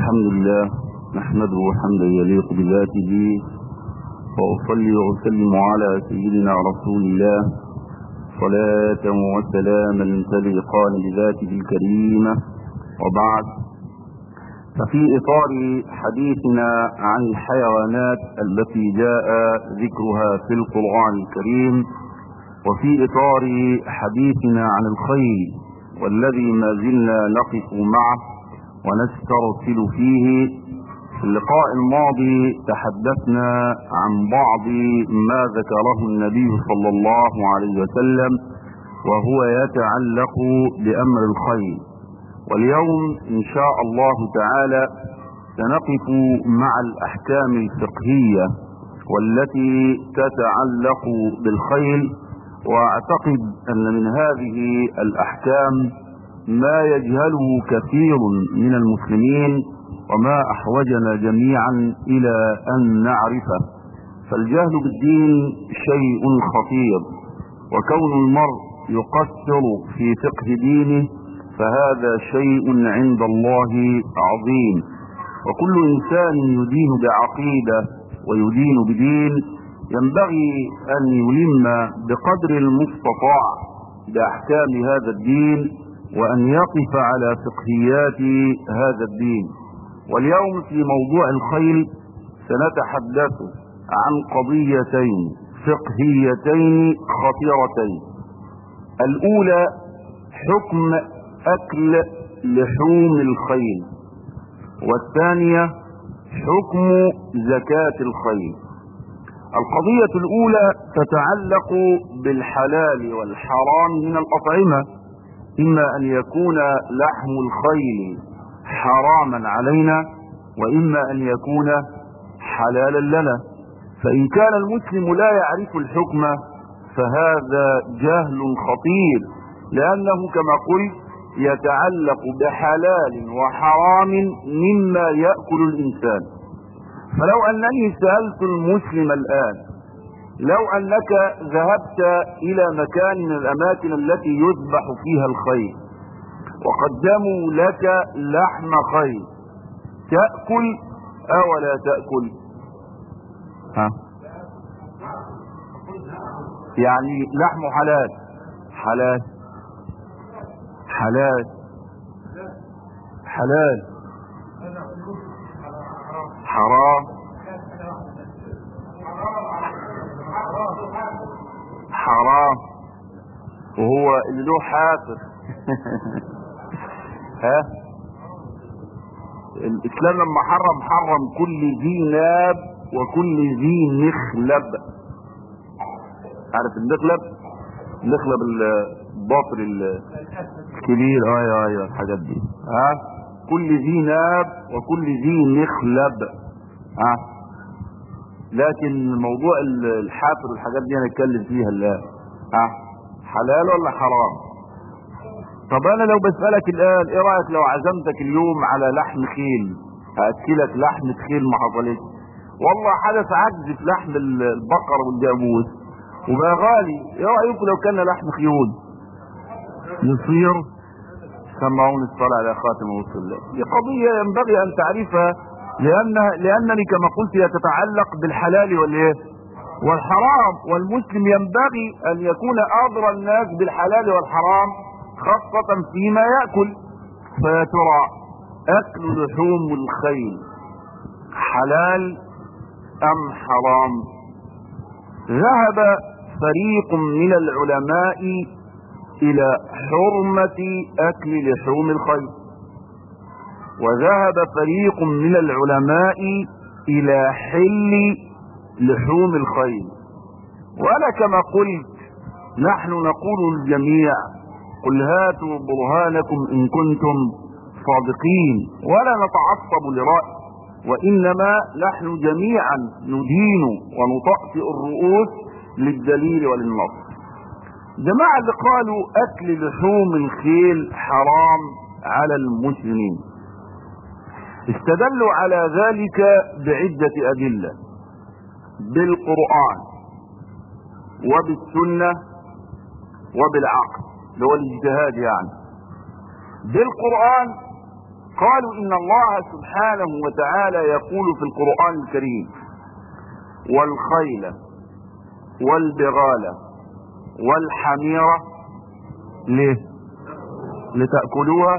الحمد لله نحمده حمدا يليق بذاته وأصلي وأسلم على سيدنا رسول الله صلاة وسلاما تليقان بذاته الكريمة وبعد ففي إطار حديثنا عن الحيوانات التي جاء ذكرها في القرآن الكريم وفي إطار حديثنا عن الخيل والذي ما زلنا نقف معه ونسترسل فيه في اللقاء الماضي تحدثنا عن بعض ما ذكره النبي صلى الله عليه وسلم وهو يتعلق بأمر الخيل واليوم إن شاء الله تعالى سنقف مع الأحكام الفقهية والتي تتعلق بالخيل واعتقد ان من هذه الاحكام ما يجهله كثير من المسلمين وما احوجنا جميعا الى ان نعرفه فالجهل بالدين شيء خطير وكون المرء يقصر في فقه دينه فهذا شيء عند الله عظيم وكل انسان يدين بعقيده ويدين بدين ينبغي أن يلم بقدر المستطاع بأحكام هذا الدين وأن يقف على فقهيات هذا الدين واليوم في موضوع الخيل سنتحدث عن قضيتين فقهيتين خطيرتين الأولى حكم أكل لحوم الخيل والثانية حكم زكاة الخيل القضية الأولى تتعلق بالحلال والحرام من الأطعمة إما أن يكون لحم الخيل حراما علينا وإما أن يكون حلالا لنا فإن كان المسلم لا يعرف الحكم فهذا جهل خطير لأنه كما قلت يتعلق بحلال وحرام مما يأكل الإنسان فلو أنني سألت المسلم الآن لو أنك ذهبت إلى مكان من الأماكن التي يذبح فيها الخيل وقدموا لك لحم خيل تأكل أو لا تأكل ها يعني لحم حلال حلال حلال حلال حرام حرام وهو اللي له حافر ها الاسلام لما حرم حرم كل ذي ناب وكل ذي مخلب عارف المخلب المخلب الباطل الكبير ايوه ايوه الحاجات دي ها كل ذي ناب وكل ذي مخلب ها لكن موضوع الحافر والحاجات دي هنتكلم فيها الان ها حلال ولا حرام طب انا لو بسألك الان ايه رأيك لو عزمتك اليوم على لحم خيل هاكلك لحمة خيل ما حصلتش والله حدث عجز في لحم البقر والجاموس وبقى غالي ايه رأيكم لو كان لحم خيول يصير سمعون الصلاة على خاتم رسول الله دي قضية ينبغي أن تعرفها لأنها لأنني كما قلت هي تتعلق بالحلال والإيه والحرام والمسلم ينبغي أن يكون أضرى الناس بالحلال والحرام خاصة فيما يأكل فيا ترى أكل لحوم الخيل حلال أم حرام ذهب فريق من العلماء الى حرمة اكل لحوم الخيل وذهب فريق من العلماء الى حل لحوم الخيل وانا كما قلت نحن نقول للجميع قل هاتوا برهانكم ان كنتم صادقين ولا نتعصب لرأي وانما نحن جميعا ندين ونطأطئ الرؤوس للدليل وللنص جماعة اللي قالوا اكل لحوم الخيل حرام على المسلمين استدلوا على ذلك بعدة ادلة بالقرآن وبالسنة وبالعقل اللي هو الاجتهاد يعني بالقرآن قالوا إن الله سبحانه وتعالى يقول في القرآن الكريم والخيل والبغال والحميرة ليه لتأكلوها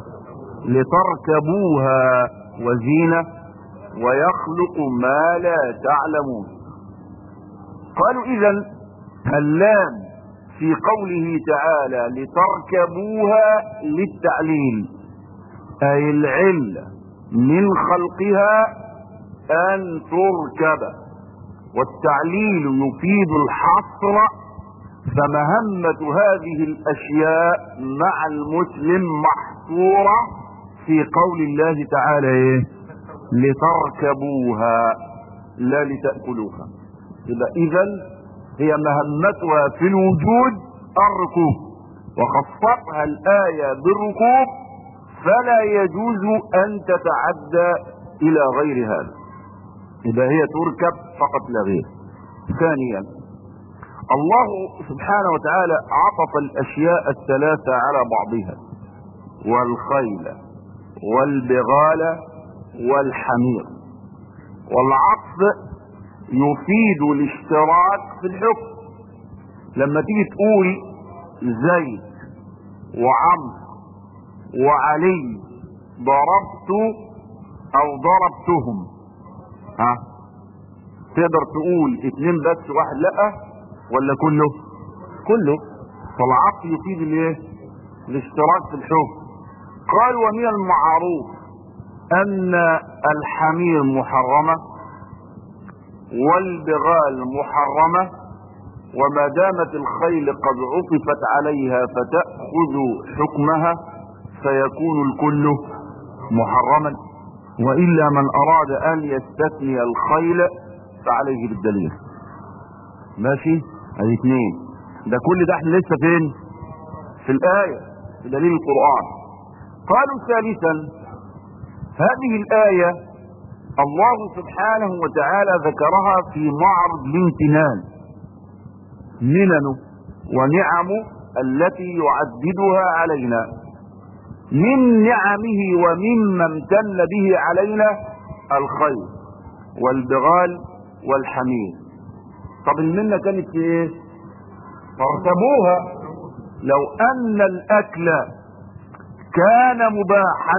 لتركبوها وزينة ويخلق ما لا تعلمون قالوا إذا اللام في قوله تعالى لتركبوها للتعليل أي العلة من خلقها أن تركب والتعليل يفيد الحصر فمهمة هذه الأشياء مع المسلم محصورة في قول الله تعالى إيه؟ لتركبوها لا لتأكلوها يبقى إذا هي مهمتها في الوجود الركوب وخصتها الآية بالركوب فلا يجوز أن تتعدى إلى غير هذا يبقى هي تركب فقط لا غير ثانيا الله سبحانه وتعالى عطف الأشياء الثلاثة على بعضها والخيل والبغال والحمير والعطف يفيد الاشتراك في الحكم لما تيجي تقول زيد وعمرو وعلي ضربت او ضربتهم ها تقدر تقول اتنين بس واحد لا ولا كله كله فالعطف يفيد الايه الاشتراك في الحكم قال ومن المعروف ان الحمير محرمه والبغال محرمه وما دامت الخيل قد عطفت عليها فتاخذ حكمها فيكون الكل محرما والا من اراد ان يستثني الخيل فعليه بالدليل ماشي ادي اثنين ده كل ده احنا لسه فين في الايه في دليل القران قالوا ثالثا هذه الايه الله سبحانه وتعالى ذكرها في معرض الامتنان مننه ونعمه التي يعددها علينا من نعمه ومما امتن به علينا الخير والبغال والحمير طب المنة كانت في ايه فارتبوها لو ان الاكل كان مباحا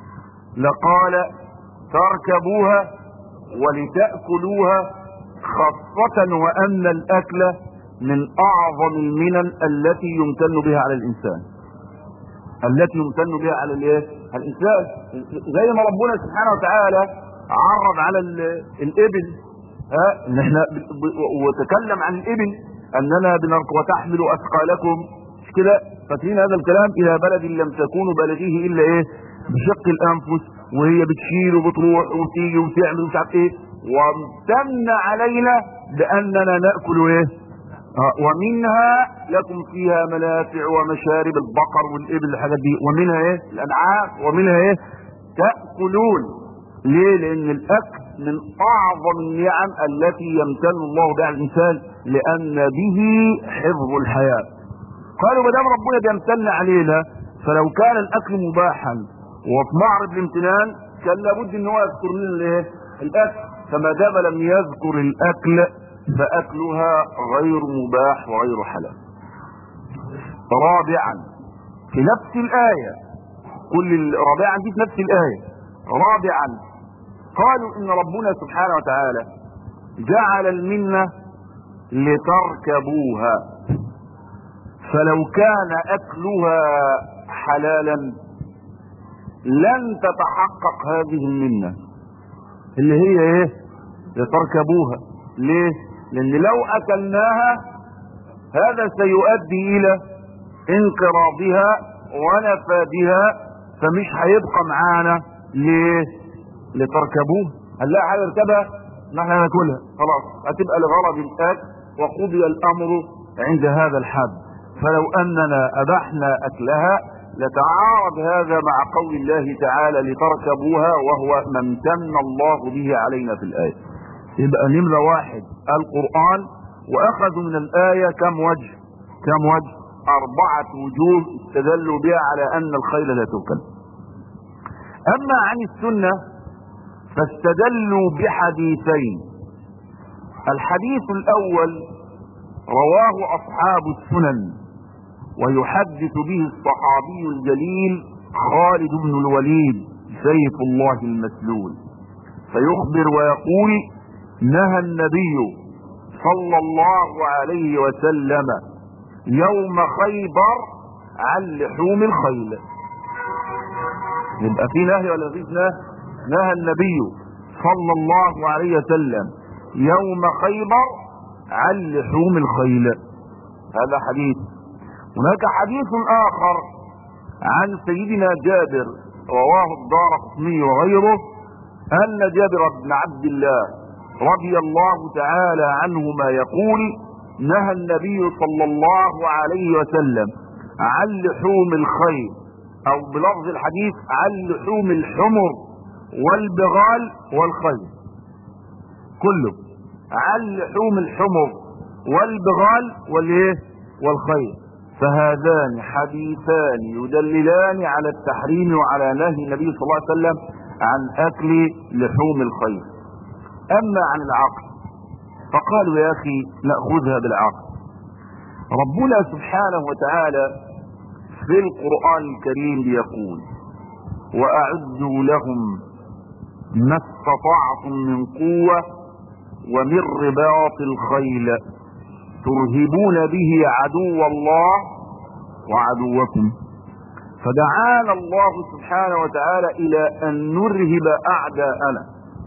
لقال تركبوها ولتأكلوها خاصة وأن الأكل من أعظم المنن التي يمتن بها على الإنسان التي يمتن بها على الايه؟ على الإنسان زي ما ربنا سبحانه وتعالى عرض على الإبل ها إن احنا وتكلم عن الإبل أننا بنرك وتحمل أثقالكم مش كده فاكرين هذا الكلام إلى بلد لم تكونوا بلغيه إلا إيه بشق الأنفس وهي بتشيل وبتروح وتيجي وتعمل ومش عارف ايه وامتن علينا باننا ناكل ايه آه ومنها لكم فيها منافع ومشارب البقر والابل الحاجات دي ومنها ايه الانعام ومنها ايه تاكلون ليه لان الاكل من اعظم النعم التي يمتن الله بها على الانسان لان به حفظ الحياه قالوا ما دام ربنا بيمتن علينا فلو كان الاكل مباحا وفي معرض الامتنان كان لابد ان هو يذكر لنا الايه الاكل فما دام لم يذكر الاكل فاكلها غير مباح وغير حلال رابعا في نفس الايه كل رابعا دي في نفس الايه رابعا قالوا ان ربنا سبحانه وتعالى جعل المنه لتركبوها فلو كان اكلها حلالا لن تتحقق هذه المنة اللي هي ايه لتركبوها ليه لان لو اكلناها هذا سيؤدي الى انقراضها ونفادها فمش هيبقى معانا ليه لتركبوه هل لا حاجه يركبها نحن ناكلها خلاص هتبقى لغرض الاكل وقضي الامر عند هذا الحد فلو اننا ابحنا اكلها لتعارض هذا مع قول الله تعالى لتركبوها وهو ما امتن الله به علينا في الآية يبقى نمرة واحد القرآن وأخذوا من الآية كم وجه كم وجه أربعة وجوه استدلوا بها على أن الخيل لا تؤكل اما عن السنة فاستدلوا بحديثين الحديث الاول رواه اصحاب السنن ويحدث به الصحابي الجليل خالد بن الوليد سيف الله المسلول فيخبر ويقول نهى النبي صلى الله عليه وسلم يوم خيبر عن لحوم الخيل يبقى في نهي ولا مفيش نهي نهى النبي صلى الله عليه وسلم يوم خيبر عن لحوم الخيل هذا حديث هناك حديث اخر عن سيدنا جابر رواه الدار قطني وغيره ان جابر بن عبد الله رضي الله تعالى عنهما يقول نهى النبي صلى الله عليه وسلم عن لحوم الخيل او بلفظ الحديث عن لحوم الحمر والبغال والخيل كله عن لحوم الحمر والبغال والايه والخيل فهذان حديثان يدللان على التحريم وعلى نهي النبي صلى الله عليه وسلم عن اكل لحوم الخيل اما عن العقل فقالوا يا اخي ناخذها بالعقل ربنا سبحانه وتعالى في القران الكريم بيقول واعدوا لهم ما استطعتم من قوه ومن رباط الخيل ترهبون به عدو الله وعدوكم فدعانا الله سبحانه وتعالى الى ان نرهب اعداءنا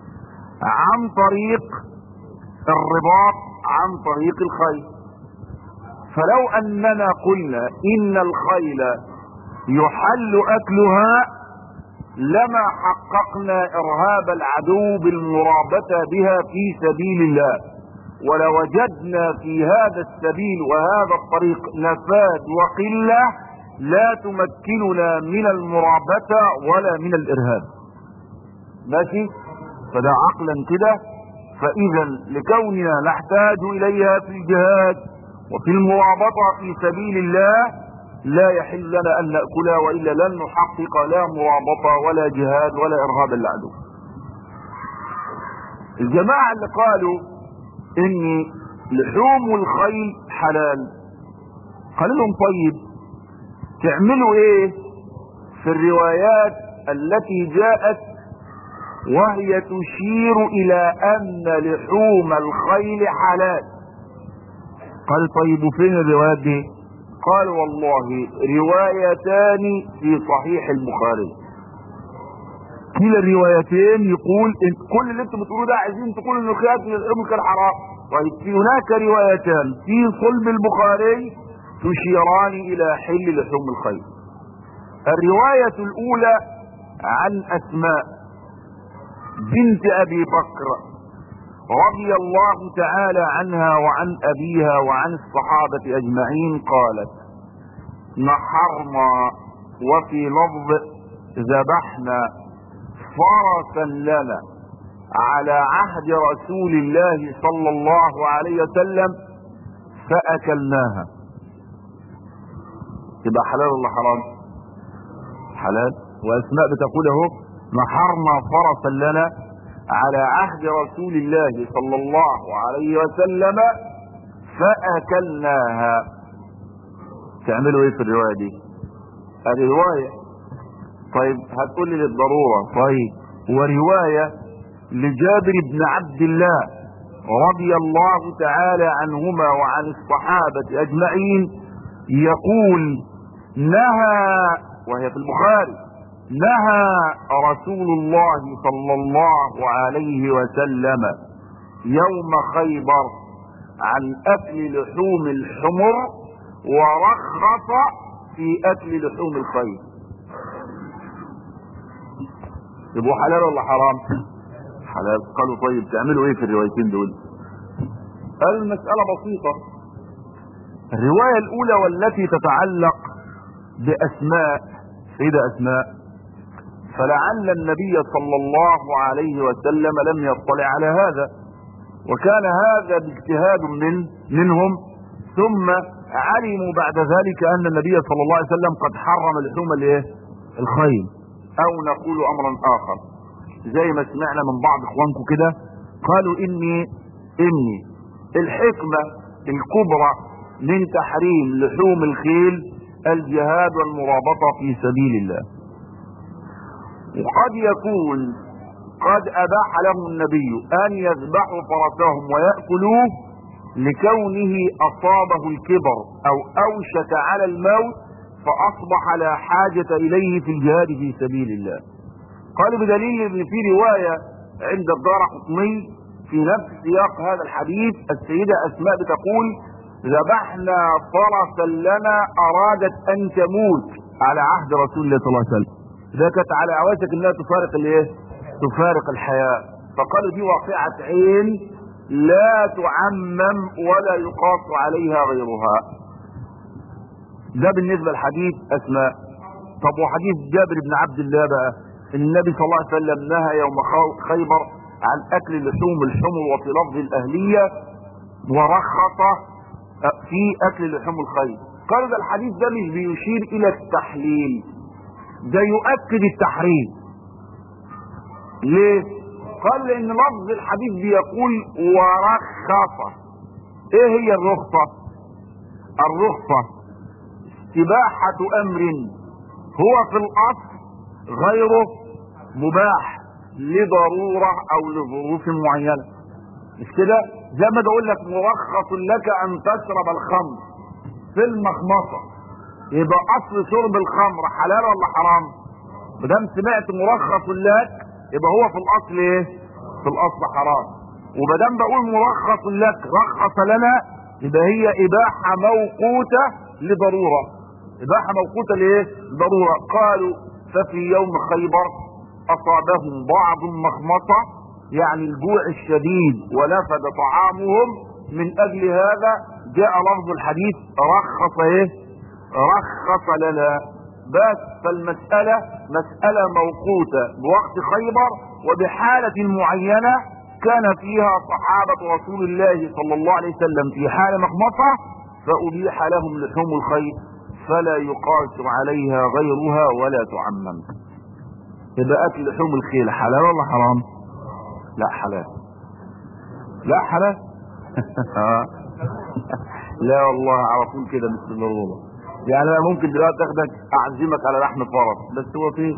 عن طريق الرباط عن طريق الخيل فلو اننا قلنا ان الخيل يحل اكلها لما حققنا ارهاب العدو بالمرابطه بها في سبيل الله ولوجدنا في هذا السبيل وهذا الطريق نفاد وقله لا تمكننا من المرابطه ولا من الارهاب ماشي فده عقلا كده فاذا لكوننا نحتاج اليها في الجهاد وفي المرابطه في سبيل الله لا يحل لنا ان ناكلها والا لن نحقق لا مرابطه ولا جهاد ولا ارهاب العدو. الجماعه اللي قالوا ان لحوم الخيل حلال قال لهم طيب تعملوا ايه في الروايات التي جاءت وهي تشير الى ان لحوم الخيل حلال قال طيب وفين الروايات دي قال والله روايتان في صحيح البخاري كلا الروايتين يقول انت كل اللي انتم بتقولوه ده عايزين تقولوا انه خيات من الام كان حرام طيب في هناك روايتان في صلب البخاري تشيران الى حل لحوم الخيل الرواية الاولى عن اسماء بنت ابي بكر رضي الله تعالى عنها وعن ابيها وعن الصحابة اجمعين قالت نحرنا وفي لفظ ذبحنا فرسا لنا على عهد رسول الله صلى الله عليه وسلم فاكلناها يبقى حلال ولا حرام حلال واسماء بتقول اهو نحرنا فرسا لنا على عهد رسول الله صلى الله عليه وسلم فاكلناها تعملوا ايه في الروايه دي الروايه طيب هتقول لي للضروره طيب وروايه لجابر بن عبد الله رضي الله تعالى عنهما وعن الصحابه اجمعين يقول نهى وهي في البخاري نهى رسول الله صلى الله عليه وسلم يوم خيبر عن اكل لحوم الحمر ورخص في اكل لحوم الخيل يبقوا حلال ولا حرام حلال قالوا طيب تعملوا ايه في الروايتين دول قال المسألة بسيطة الرواية الاولى والتي تتعلق باسماء سيدة اسماء فلعل النبي صلى الله عليه وسلم لم يطلع على هذا وكان هذا باجتهاد من منهم ثم علموا بعد ذلك ان النبي صلى الله عليه وسلم قد حرم لحوم الايه الخيل او نقول امرا اخر زي ما سمعنا من بعض اخوانكم كده قالوا اني اني الحكمة الكبرى من تحريم لحوم الخيل الجهاد والمرابطة في سبيل الله وقد يكون قد اباح لهم النبي ان يذبحوا فرسهم ويأكلوه لكونه اصابه الكبر او اوشك على الموت فاصبح لا حاجة اليه في الجهاد في سبيل الله قالوا بدليل ان في رواية عند الدار قطني في نفس سياق هذا الحديث السيدة اسماء بتقول ذبحنا فرسا لنا ارادت ان تموت على عهد رسول الله صلى الله عليه وسلم ده كانت على عواتك انها تفارق الايه تفارق الحياة فقالوا دي واقعة عين لا تعمم ولا يقاس عليها غيرها ده بالنسبة لحديث اسماء طب وحديث جابر بن عبد الله بقى النبي صلى الله عليه وسلم نهى يوم خيبر عن اكل لحوم الحمر وفي لفظ الاهلية ورخص في اكل لحوم الخيل قال ده الحديث ده مش بيشير الى التحليل ده يؤكد التحريم ليه قال لان لفظ الحديث بيقول ورخص ايه هي الرخصة الرخصة استباحة امر هو في الاصل غيره مباح لضرورة او لظروف معينة مش كده زي ما بقول لك مرخص لك ان تشرب الخمر في المخمصة يبقى اصل شرب الخمر حلال ولا حرام مدام سمعت مرخص لك يبقى هو في الاصل ايه في الاصل حرام ومدام بقول مرخص لك رخص لنا يبقى هي اباحة موقوتة لضرورة اباحة موقوتة لايه ضرورة قالوا ففي يوم خيبر اصابهم بعض المخمصة يعني الجوع الشديد ونفد طعامهم من اجل هذا جاء لفظ الحديث رخص ايه رخص لنا بس فالمسألة مسألة موقوتة بوقت خيبر وبحالة معينة كان فيها صحابة رسول الله صلى الله عليه وسلم في حال مخمصة فأبيح لهم لحوم الخير فلا يقاس عليها غيرها ولا تعمم يبقى أكل لحوم الخيل حلال ولا حرام لا حلال لا حلال لا والله على طول كده مثل الضروره يعني انا ممكن دلوقتي اخدك اعزمك على لحم فرس بس هو فين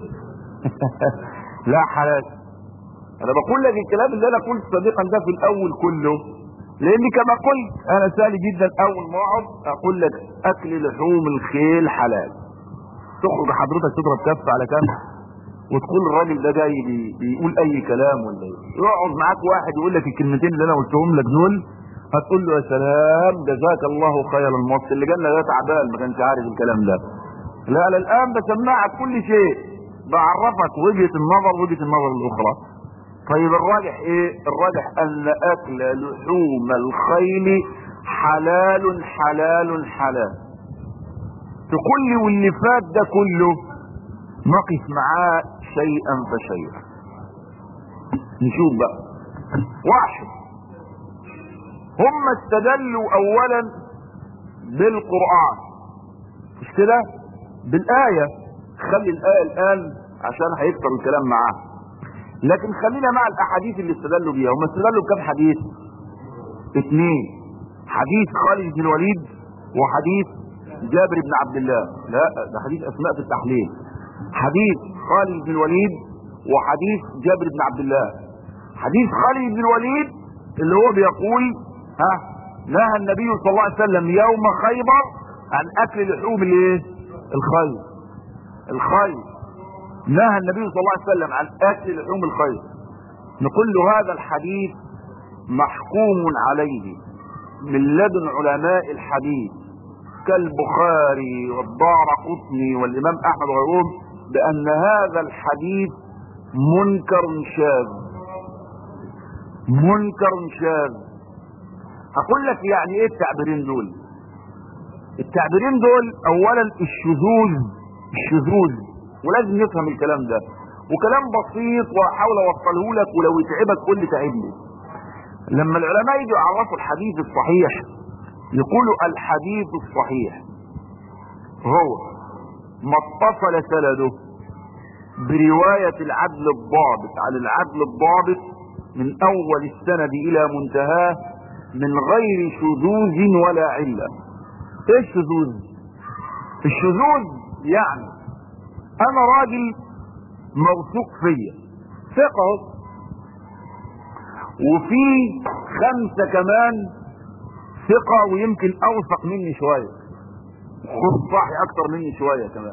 لا حلال انا بقول لك الكلام اللي انا قلت صديقا ده في الاول كله لاني كما قلت انا سهل جدا اول ما اقعد اقول لك اكل لحوم الخيل حلال تخرج حضرتك تضرب كف على كف وتقول الراجل ده جاي بي بيقول اي كلام ولا ايه يقعد معاك واحد يقول لك الكلمتين اللي انا قلتهم لك دول هتقول له يا سلام جزاك الله خير المصر اللي جالنا ده تعبان ما كانش عارف الكلام ده لا انا الان بسمعك كل شيء بعرفك وجهة النظر وجهة النظر الاخرى طيب الراجح ايه الراجح ان اكل لحوم الخيل حلال حلال حلال تقول لي واللي فات ده كله نقف معاه شيئا فشيئا نشوف بقى واحد هم استدلوا اولا بالقرآن مش كده بالاية خلي الاية الان عشان هيكتر الكلام معاها لكن خلينا مع الاحاديث اللي استدلوا بيها هم استدلوا بكم حديث اثنين حديث خالد بن الوليد وحديث جابر بن عبد الله لا ده حديث اسماء في التحليل حديث خالد بن الوليد وحديث جابر بن عبد الله حديث خالد بن الوليد اللي هو بيقول ها نهى النبي صلى الله عليه وسلم يوم خيبر عن اكل لحوم الايه الخيل الخيل نهى النبي صلى الله عليه وسلم عن اكل لحوم الخيل نقول له هذا الحديث محكوم عليه من لدن علماء الحديث كالبخاري والدار قطني والامام احمد وغيرهم بان هذا الحديث منكر شاذ منكر شاذ هقول لك يعني ايه التعبيرين دول التعبيرين دول اولا الشذوذ الشذوذ ولازم نفهم الكلام ده وكلام بسيط واحاول اوصله لك ولو يتعبك قول لي تعبني لما العلماء يجوا يعرفوا الحديث الصحيح يقولوا الحديث الصحيح هو ما اتصل سنده برواية العدل الضابط عن العدل الضابط من اول السند الى منتهاه من غير شذوذ ولا علة ايه الشذوذ الشذوذ يعني انا راجل موثوق فيا ثقة وفي خمسة كمان ثقة ويمكن اوثق مني شوية خد صاحي اكتر مني شوية كمان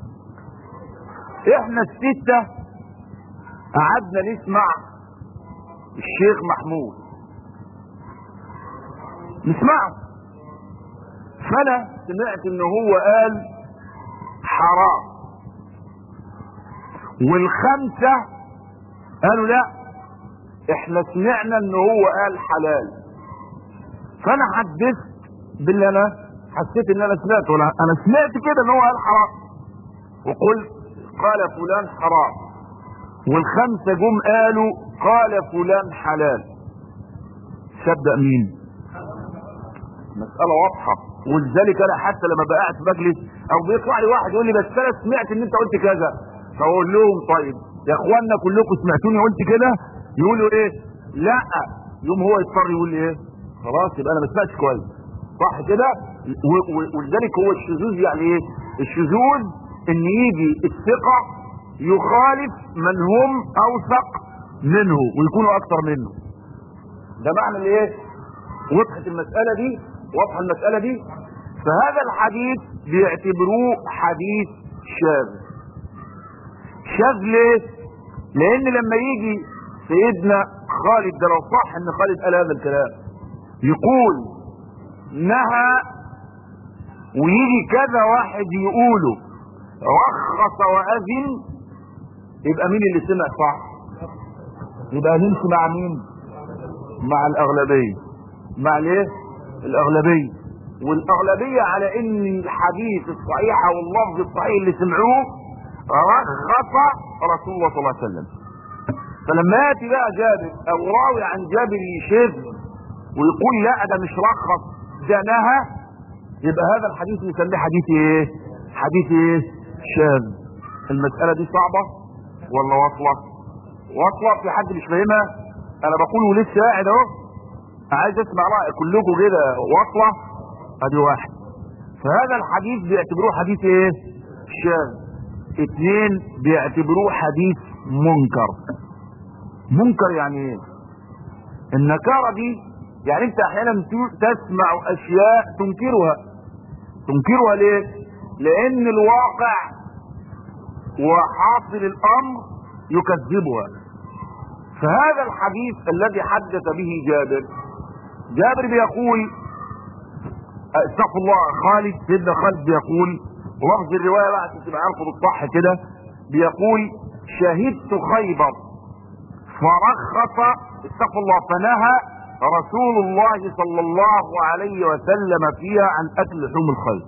احنا الستة قعدنا نسمع الشيخ محمود نسمعه فانا سمعت ان هو قال حرام والخمسة قالوا لا احنا سمعنا ان هو قال حلال فانا حدثت باللي انا حسيت ان انا سمعته ولا انا سمعت كده ان هو قال حرام وقلت قال فلان حرام والخمسة جم قالوا قال فلان حلال صدق مين مسألة واضحة ولذلك انا حتى لما بقعد في مجلس او بيطلع لي واحد يقول لي بس انا سمعت ان انت قلت كذا فاقول لهم طيب يا اخوانا كلكم سمعتوني قلت كده يقولوا ايه لا يوم هو يضطر يقول لي ايه خلاص يبقى انا ما سمعتش كويس صح كده و- و- ولذلك هو الشذوذ يعني ايه الشذوذ ان يجي الثقة يخالف من هم اوثق منه ويكونوا اكثر منه ده معنى الايه وضحت المسألة دي واضحة المسألة دي فهذا الحديث بيعتبروه حديث شاذ شاذ ليه لان لما يجي سيدنا خالد ده لو صح ان خالد قال هذا الكلام يقول نهى ويجي كذا واحد يقوله رخص واذن يبقى مين اللي سمع صح يبقى نمشي مع مين مع الاغلبيه مع الايه الاغلبيه والاغلبيه على ان الحديث الصحيح او اللفظ الصحيح اللي سمعوه رخص رسول الله صلى الله عليه وسلم فلما ياتي بقى جابر او راوي عن جابر يشذ ويقول لا ده مش رخص ده نهى يبقى هذا الحديث نسميه حديث ايه حديث ايه شاذ المسألة دي صعبة ولا واصلة واصلة في حد مش فاهمها انا بقول ولسه قاعد اهو عايز اسمع رأي كلكم كده واصلة ادي واحد فهذا الحديث بيعتبروه حديث ايه شاذ اتنين بيعتبروه حديث منكر منكر يعني ايه النكارة دي يعني انت احيانا تسمع اشياء تنكرها تنكرها ليه لان الواقع وحاصل الامر يكذبها فهذا الحديث الذي حدث به جابر جابر بيقول استغفر الله خالد سيدنا خالد بيقول لفظ الروايه بقى عشان تبقى عارفه بالصح كده بيقول شهدت خيبر فرخص استغفر الله فنهى رسول الله صلى الله عليه وسلم فيها عن اكل لحوم الخيل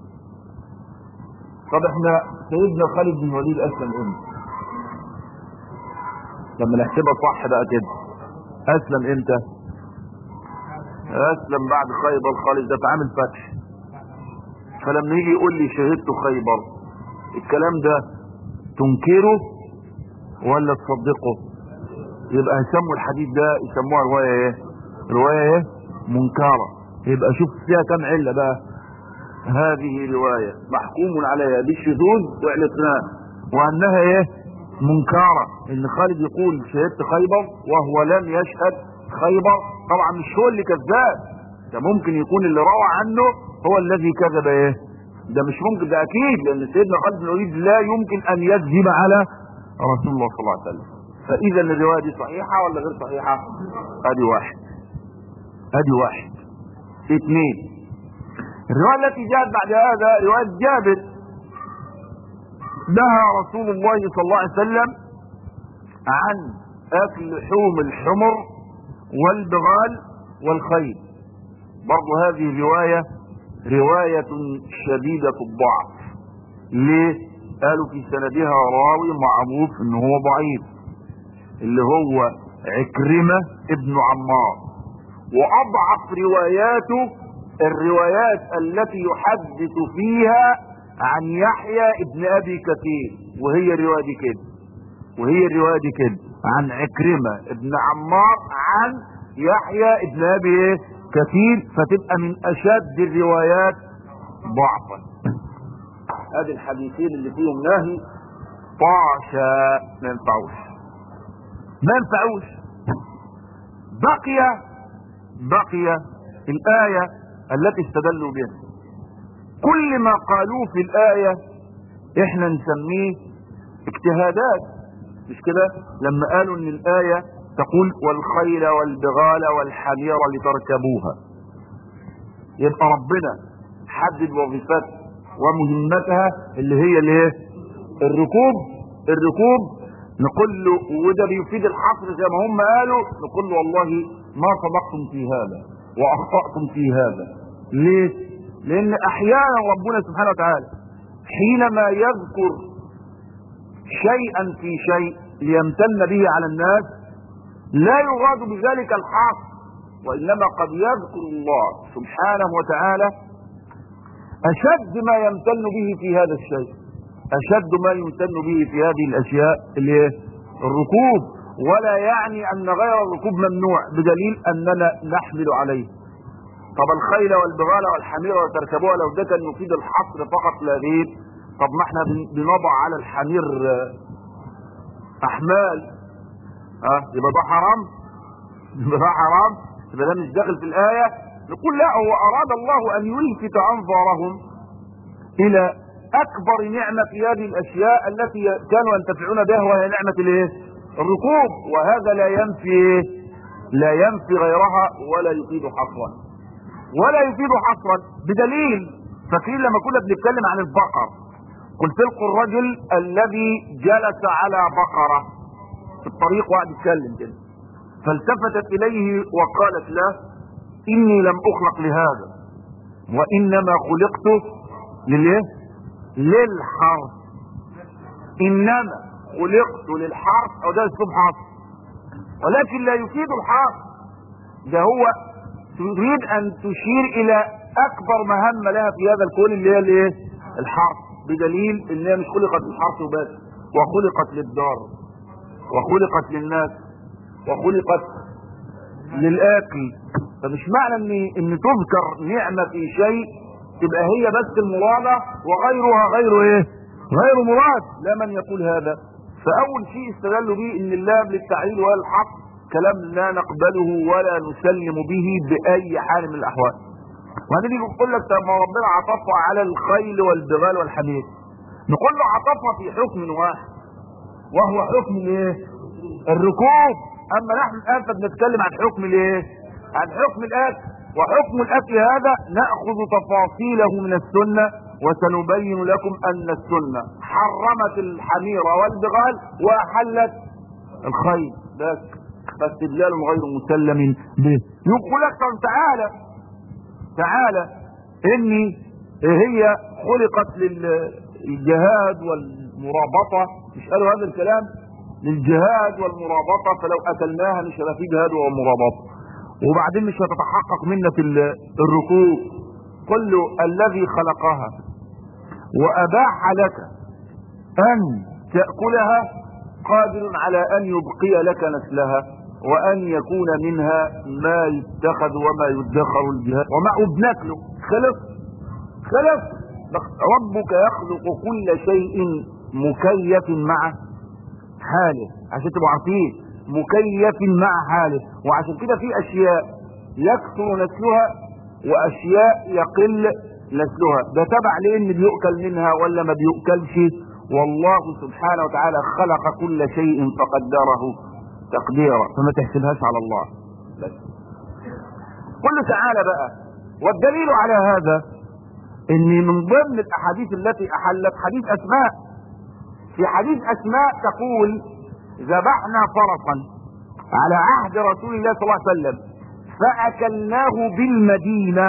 طب احنا سيدنا خالد بن الوليد اسلم امتى لما نحسبها صح بقى كده اسلم امتى اسلم بعد خيبر خالد ده في عام الفتح فلما يجي يقول لي شهدت خيبر الكلام ده تنكره ولا تصدقه يبقى يسموا الحديث ده يسموها رواية ايه رواية ايه منكرة يبقى شوف فيها كم علة بقى هذه رواية محكوم عليها بالشذوذ وعلتناه وانها ايه منكرة ان خالد يقول شهدت خيبر وهو لم يشهد خيبر طبعا مش هو اللي كذاب ده ممكن يكون اللي روى عنه هو الذي كذب ايه ده مش ممكن ده اكيد لان سيدنا خالد بن الوليد لا يمكن ان يكذب على رسول الله صلى الله عليه وسلم فاذا الروايه دي صحيحه ولا غير صحيحه ادي واحد ادي واحد اثنين الروايه التي جاءت بعد هذا روايه جابر نهى رسول الله صلى الله عليه وسلم عن اكل لحوم الحمر والبغال والخيل برضو هذه الروايه روايه شديده الضعف ليه قالوا في سندها راوي معروف ان هو ضعيف اللي هو عكرمة ابن عمار واضعف رواياته الروايات التي يحدث فيها عن يحيى ابن ابي كثير وهي الروايه دي كده وهي الروايه دي كده عن عكرمه ابن عمار عن يحيى ابن ابي ايه كثير فتبقى من اشد الروايات ضعفا ادي الحديثين اللي فيهم نهي طاشا ما ينفعوش ما ينفعوش بقي بقي الآية التي استدلوا بها كل ما قالوه في الآية احنا نسميه اجتهادات مش كده لما قالوا ان الآية تقول والخيل والبغال والحمير لتركبوها يبقى ربنا حدد وظيفات ومهمتها اللي هي الايه الركوب الركوب نقول له وده بيفيد الحصر زي ما هم قالوا نقول له والله ما صدقتم في هذا واخطأتم في هذا ليه لان احيانا ربنا سبحانه وتعالى حينما يذكر شيئا في شيء ليمتن به على الناس لا يراد بذلك الحصر وانما قد يذكر الله سبحانه وتعالى اشد ما يمتن به في هذا الشيء اشد ما يمتن به في هذه الاشياء اللي هي الركوب ولا يعني ان غير الركوب ممنوع بدليل اننا نحمل عليه طب الخيل والبغال والحمير وتركبوها لو ده كان يفيد الحصر فقط لا غير طب ما احنا بنضع على الحمير احمال اه يبقى ده حرام يبقى ده حرام يبقى ده مش داخل في الايه نقول لا هو اراد الله ان يلفت انظارهم الى اكبر نعمة في هذه الاشياء التي كانوا ينتفعون بها وهي نعمة الايه الركوب وهذا لا ينفي لا ينفي غيرها ولا يفيد حصرا ولا يفيد حصرا بدليل فاكرين لما كنا بنتكلم عن البقر قلت لكم الرجل الذي جلس على بقرة في الطريق وقعد يتكلم كده فالتفتت اليه وقالت له اني لم اخلق لهذا وانما خلقت للايه للحرث انما خلقت للحرث او ده اسلوب حرث ولكن لا يفيد الحرث ده هو تريد ان تشير الى اكبر مهمه لها في هذا الكون اللي هي الايه الحرث بدليل ان هي مش خلقت للحرث وبس وخلقت للدار وخلقت للناس وخلقت للاكل فمش معنى ان ان تذكر نعمه في شيء تبقى هي بس المرادة وغيرها غير ايه غير مراد لا من يقول هذا فاول شيء استدلوا به ان اللام للتعليل والحق كلام لا نقبله ولا نسلم به باي حال من الاحوال وهنيجي نقول لك طب ما ربنا عطفها على الخيل والبغال والحمير نقول له عطفها في حكم واحد وهو حكم الايه الركوب اما نحن الان فبنتكلم عن حكم الايه عن حكم الاكل وحكم الاكل هذا ناخذ تفاصيله من السنه وسنبين لكم ان السنه حرمت الحمير والبغال واحلت الخيل بس فاستدلال غير مسلم به يقول لك طب تعالى تعالى اني هي خلقت للجهاد والمرابطه مش قالوا هذا الكلام للجهاد والمرابطه فلو اكلناها مش هيبقى في جهاد ومرابطه وبعدين مش هتتحقق منا في الركوب قل له الذي خلقها واباح لك ان تأكلها قادر على ان يبقي لك نسلها وان يكون منها ما يتخذ وما يدخر الجهاد وما بناكله خلص خلص ربك يخلق كل شيء مكيف مع حاله عشان تبقوا عارفين مكيف مع حاله وعشان كده في اشياء يكثر نسلها واشياء يقل نسلها ده تبع لان بيؤكل منها ولا ما بيؤكلش والله سبحانه وتعالى خلق كل شيء فقدره تقديرا فما تحسبهاش على الله بس قل له تعالى بقى والدليل على هذا ان من ضمن الاحاديث التي احلت حديث اسماء في حديث اسماء تقول ذبحنا فرسا على عهد رسول الله صلى الله عليه وسلم فاكلناه بالمدينه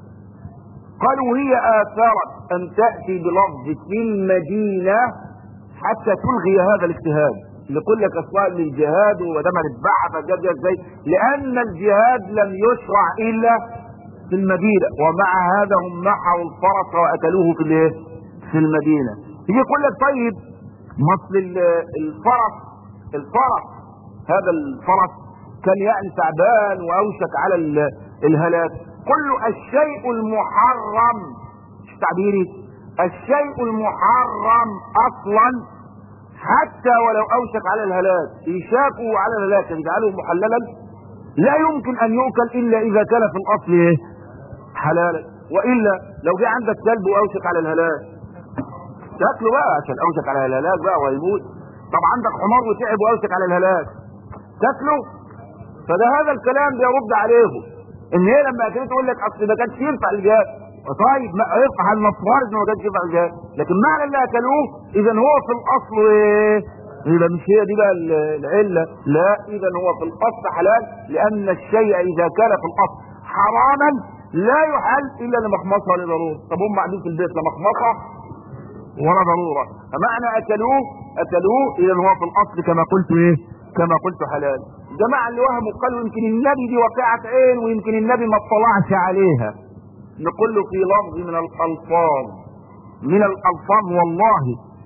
قالوا هي اثارت ان تاتي بلفظ في المدينه حتى تلغي هذا الاجتهاد لكل لك اصلا للجهاد وده ما نتبعها فجاب ازاي لان الجهاد لم يشرع الا في المدينه ومع هذا هم محوا الفرس واكلوه في الايه في في المدينة يجي يقول لك طيب مصل الفرس الفرس هذا الفرس كان يعني تعبان واوشك على الهلاك كل الشيء المحرم مش تعبيري الشيء المحرم اصلا حتى ولو اوشك على الهلاك ايشاكه على الهلاك يجعله محللا لا يمكن ان يؤكل الا اذا كان في الاصل ايه حلالا والا لو جه عندك كلب واوشك على الهلاك تاكله بقى عشان اوشك على الهلاك بقى ويموت طب عندك حمار وتعب واوشك على الهلاك تاكله فده هذا الكلام بيرد عليه ان هي لما كانت تقول لك اصل ما كانش ينفع الجهاد طيب ما يصح المفترض انه ما كانش ينفع الجهاد لكن معنى اللي اكلوه اذا هو في الاصل ايه يبقى مش هي دي بقى العله لا اذا هو في الاصل حلال لان الشيء اذا كان في الاصل حراما لا يحل الا لمخمصه لضروره طب هم قاعدين في البيت لا مخمصه ولا ضروره فمعنى اكلوه اكلوه اذا هو في الاصل كما قلت ايه كما قلت حلال جماعة اللي وهموا قالوا يمكن النبي دي واقعة عين ويمكن النبي ما اطلعش عليها نقول له في لفظ من الألفاظ من الألفاظ والله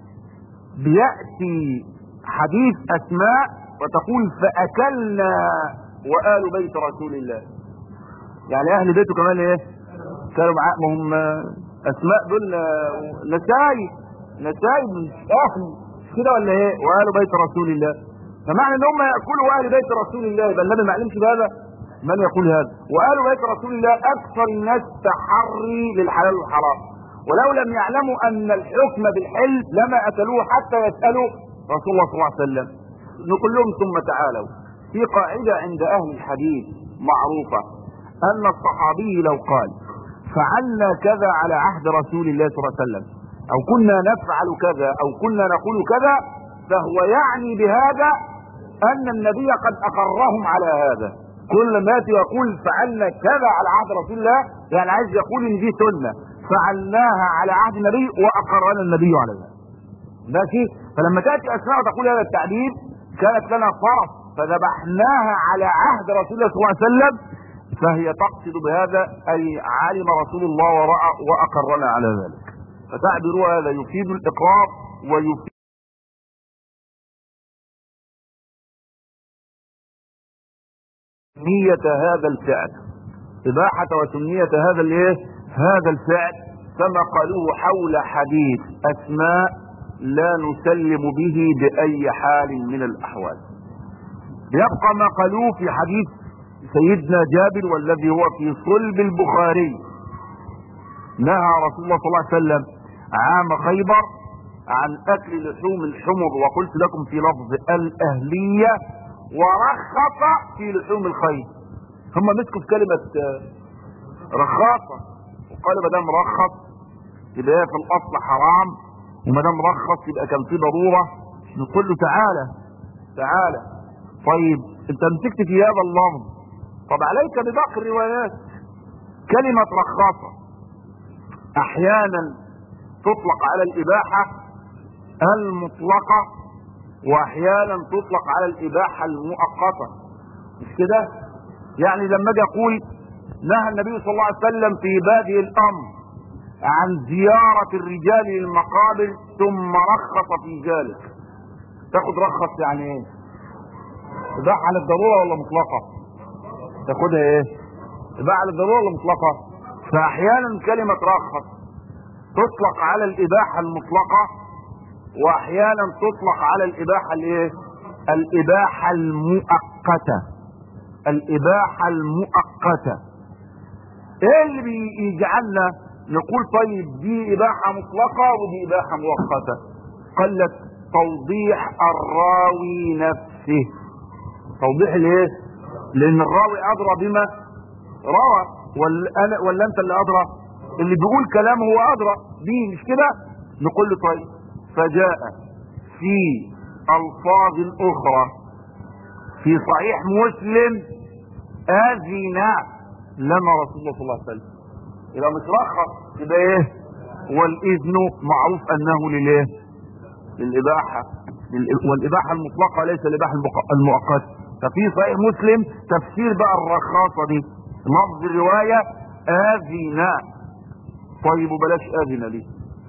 بيأتي حديث أسماء وتقول فأكلنا وآل بيت رسول الله يعني أهل بيته كمان إيه كانوا معاه ما هم أسماء دول نسايب نسايب أهل كده ولا إيه وآل بيت رسول الله فمعنى ان هم ياكلوا اهل بيت رسول الله يبقى النبي ما علمش بهذا من يقول هذا واهل بيت رسول الله اكثر الناس تحري للحلال والحرام ولو لم يعلموا ان الحكم بالحل لما اكلوه حتى يسالوا رسول الله صلى الله عليه وسلم نقول لهم ثم تعالوا في قاعده عند اهل الحديث معروفه ان الصحابي لو قال فعلنا كذا على عهد رسول الله صلى الله عليه وسلم او كنا نفعل كذا او كنا نقول كذا فهو يعني بهذا ان النبي قد اقرهم على هذا كل ما ياتي يقول فعلنا كذا على عهد رسول الله يعني عايز يقول ان دي سنه فعلناها على عهد النبي واقرنا النبي على ذلك ماشي فلما تاتي اسماء وتقول هذا التعبير كانت لنا فرس فذبحناها على عهد رسول الله صلى الله عليه وسلم فهي تقصد بهذا اي علم رسول الله وراى واقرنا على ذلك فتعبير هذا يفيد الاقرار ويفيد سنية هذا الفعل إباحة وسنية هذا الايه هذا الفعل كما قالوه حول حديث أسماء لا نسلم به بأي حال من الأحوال يبقى ما قالوه في حديث سيدنا جابر والذي هو في صلب البخاري نهى رسول الله صلى الله عليه وسلم عام خيبر عن أكل لحوم الحمر وقلت لكم في لفظ الأهلية ورخص في لحوم الخيل هم مسكوا في كلمة رخاصة وقالوا ما دام رخص يبقى هي في الأصل حرام وما دام رخص يبقى كان في ضرورة نقول له تعالى تعالى طيب انت مسكت في هذا اللفظ طب عليك بباقي الروايات كلمة رخاصة احيانا تطلق على الاباحة المطلقة واحيانا تطلق على الاباحة المؤقتة مش كده يعني لما اجي اقول نهى النبي صلى الله عليه وسلم في بادئ الامر عن زيارة الرجال للمقابر ثم رخص في ذلك تاخد رخص يعني ايه اباحة على الضرورة ولا مطلقة تاخدها ايه اباحة على الضرورة ولا مطلقة فاحيانا كلمة رخص تطلق على الاباحة المطلقة واحيانا تطلق على الاباحة الايه الاباحة المؤقتة الاباحة المؤقتة ايه اللي بيجعلنا نقول طيب دي اباحة مطلقة ودي اباحة مؤقتة قال لك توضيح الراوي نفسه توضيح الايه لان الراوي ادرى بما روى ولا انا ولا انت اللي ادرى اللي بيقول كلام هو ادرى بيه مش كده نقول له طيب فجاء في الفاظ اخرى في صحيح مسلم اذن لنا رسول الله صلى الله عليه وسلم يبقى مش رخص يبقى ايه والاذن معروف انه للايه للاباحه والاباحه المطلقه ليس الاباحه المؤقته ففي صحيح مسلم تفسير بقى الرخاصه دي لفظ الروايه اذن طيب وبلاش اذن ليه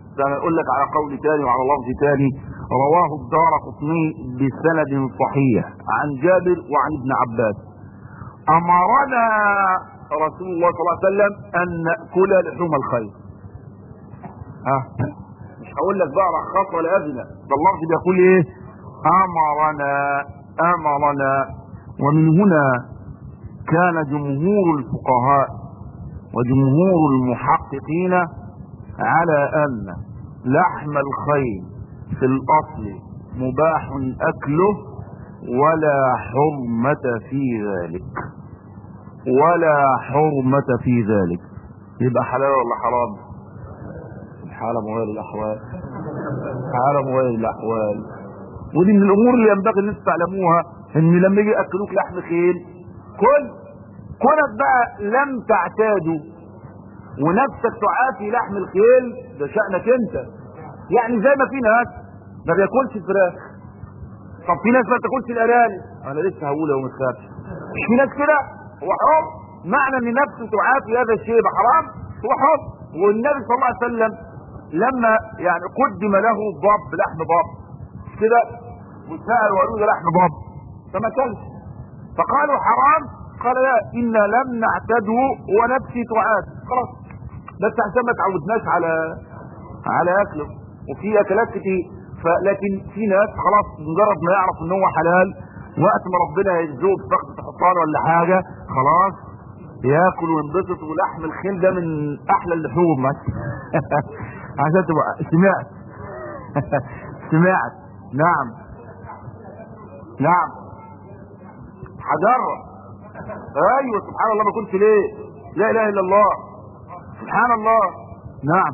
ده اقول لك على قول تاني وعلى لفظ تاني رواه الدار قطني بسند صحيح عن جابر وعن ابن عباس امرنا رسول الله صلى الله عليه وسلم ان ناكل لحوم الخير ها مش هقول لك بقى رخص ولا اذن ده اللفظ بيقول ايه امرنا امرنا ومن هنا كان جمهور الفقهاء وجمهور المحققين على ان لحم الخيل في الاصل مباح اكله ولا حرمة في ذلك ولا حرمة في ذلك يبقى حلال ولا حرام حالة مغير الاحوال حالة مغير الاحوال ودي من الامور اللي ينبغي ان انتم تعلموها ان لما يجي ياكلوك لحم خيل كل كونك بقى لم تعتادوا ونفسك تعافي لحم الخيل ده شأنك انت يعني زي ما في ناس ما بياكلش الفراخ طب في ناس ما بتاكلش الارانب انا لسه هقولها وما تخافش مش في ناس كده هو حر معنى ان نفسه تعافي هذا الشيء يبقى حرام هو حر والنبي صلى الله عليه وسلم لما يعني قدم له ضب لحم ضب كده وسأل وقالوا له لحم ضب فما كلش فقالوا حرام قال لا إنا لم نعتده ونفسي تعاد خلاص بس عشان ما تعودناش على على اكله وفي اكلات كتير فلكن في ناس خلاص مجرد ما يعرف ان هو حلال وقت ما ربنا يرزقه بفخذ حصان ولا حاجه خلاص ياكل وينبسط ولحم الخيل ده من احلى اللحوم عشان تبقى سمعت سمعت نعم نعم هجرب ايوه سبحان الله ما كنت ليه لا اله الا الله سبحان الله نعم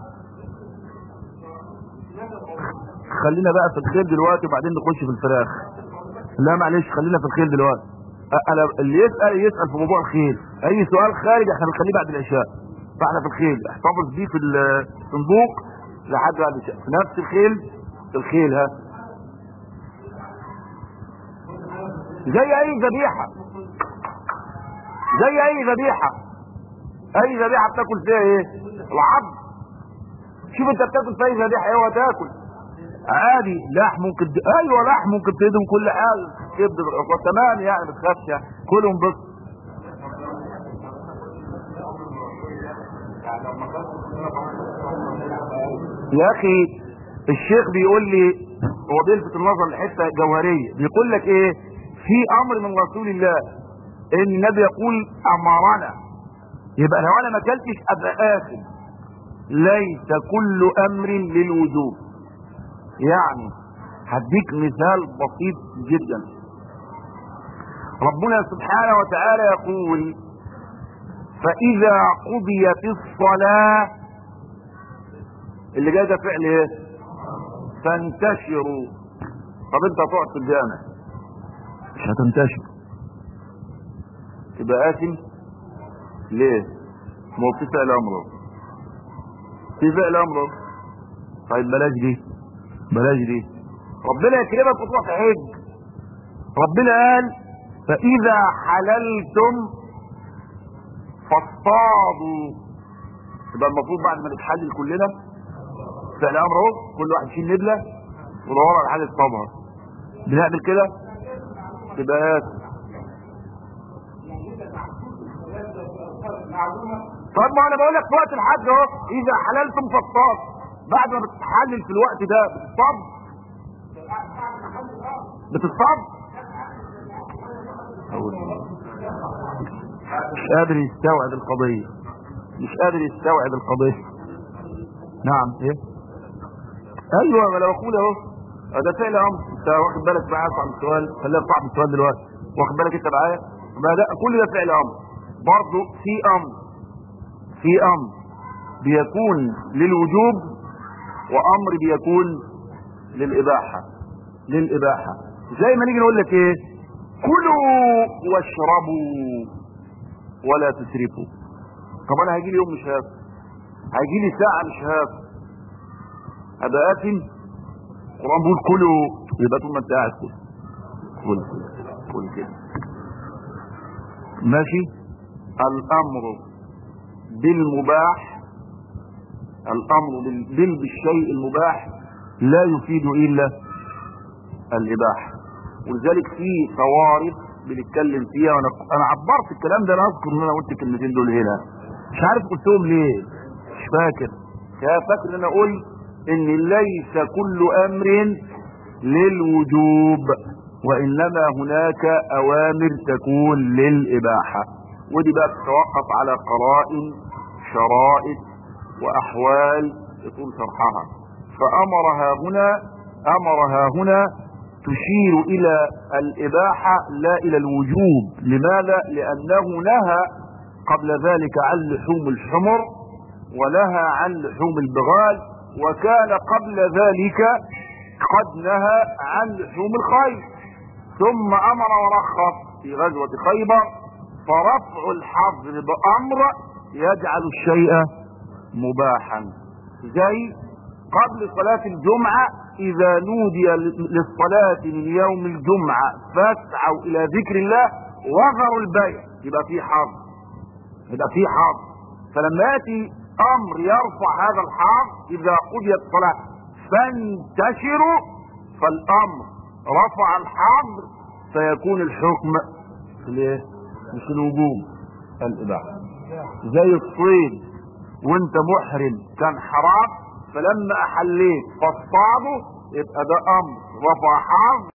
خلينا بقى في الخير دلوقتي وبعدين نخش في الفراخ لا معلش خلينا في الخير دلوقتي انا اللي يسال يسال في موضوع الخير اي سؤال خارج احنا بنخليه بعد العشاء فاحنا في الخيل احتفظ بيه في الصندوق لحد بعد العشاء في نفس الخيل في الخيل ها زي اي ذبيحه زي اي ذبيحه اي ذبيحه بتاكل فيها ايه العظم شوف انت بتاكل في اي ذبيحه ايه وتاكل عادي لحم ممكن د... ايوه لحم ممكن تهدم كل حاجه كبد تمام يعني ما تخافش يعني كلهم بس يا اخي الشيخ بيقول لي هو بيلفت النظر لحته جوهريه بيقول لك ايه في امر من رسول الله ان النبي يقول امرنا يبقى لو انا ما اكلتش ابقى اكل ليس كل امر للوجوب يعني هديك مثال بسيط جدا ربنا سبحانه وتعالى يقول فاذا قضيت الصلاة اللي جاي ده فعل ايه فانتشروا طب انت هتقعد في الجامع مش هتنتشر تبقى قاتل ليه ما هو في فعل امره في فعل امره طيب بلاش دي بلاش دي ربنا يكرمك وتروح حج ربنا قال فاذا حللتم فاصطادوا يبقى المفروض بعد ما نتحلل كلنا فعل امر اهو كل واحد يشيل نبله ويدور على حاجه يصطادها بنعمل كده تبقى طب ما انا بقول لك في وقت الحج اهو اذا حللتم فاصطاد بعد ما بتتحلل في الوقت ده بتصطاد بتصطاد مش قادر يستوعب القضية مش قادر يستوعب القضية نعم ايه ايوه ما انا بقول اهو ده فعل امر انت واخد بالك معايا صعب السؤال خلينا صعب السؤال دلوقتي واخد بالك انت معايا ده كل ده فعل امر برضه في امر في امر بيكون للوجوب وامر بيكون للاباحه للاباحه زي ما نيجي نقول لك ايه كلوا واشربوا ولا تسرفوا طب انا هيجي لي يوم مش هاكل هيجي لي ساعه مش هاكل ابقى اكل القران بيقول كلوا يبقى طول ما انت قاعد كل كل كل كده ماشي الامر بالمباح الامر بال- بالشيء المباح لا يفيد الا الاباحه ولذلك في صوارف بنتكلم فيها وانا انا عبرت الكلام ده انا اذكر ان انا قلت الكلمتين دول هنا مش عارف قلتهم ليه مش فاكر يا فاكر ان انا قلت ان ليس كل امر للوجوب وانما هناك اوامر تكون للاباحه ودي بقى تتوقف على قرائن شرائط واحوال يطول شرحها فامرها هنا امرها هنا تشير الى الاباحه لا الى الوجوب لماذا لانه نهى قبل ذلك عن لحوم الحمر ونهى عن لحوم البغال وكان قبل ذلك قد نهى عن لحوم الخيل ثم امر ورخص في غزوه خيبر فرفع الحظر بامر يجعل الشيء مباحا زي قبل صلاة الجمعة إذا نودي للصلاة من يوم الجمعة فاسعوا إلى ذكر الله وذروا البيع يبقى في حظر يبقى في حظر فلما يأتي أمر يرفع هذا الحظر إذا قضيت الصلاة فانتشروا فالأمر رفع الحظر فيكون الحكم في الايه؟ مش الوجوب الإباحة زي الصيد وانت محرم كان حرام فلما احليت فاصطادوا يبقى ده امر رفع حظ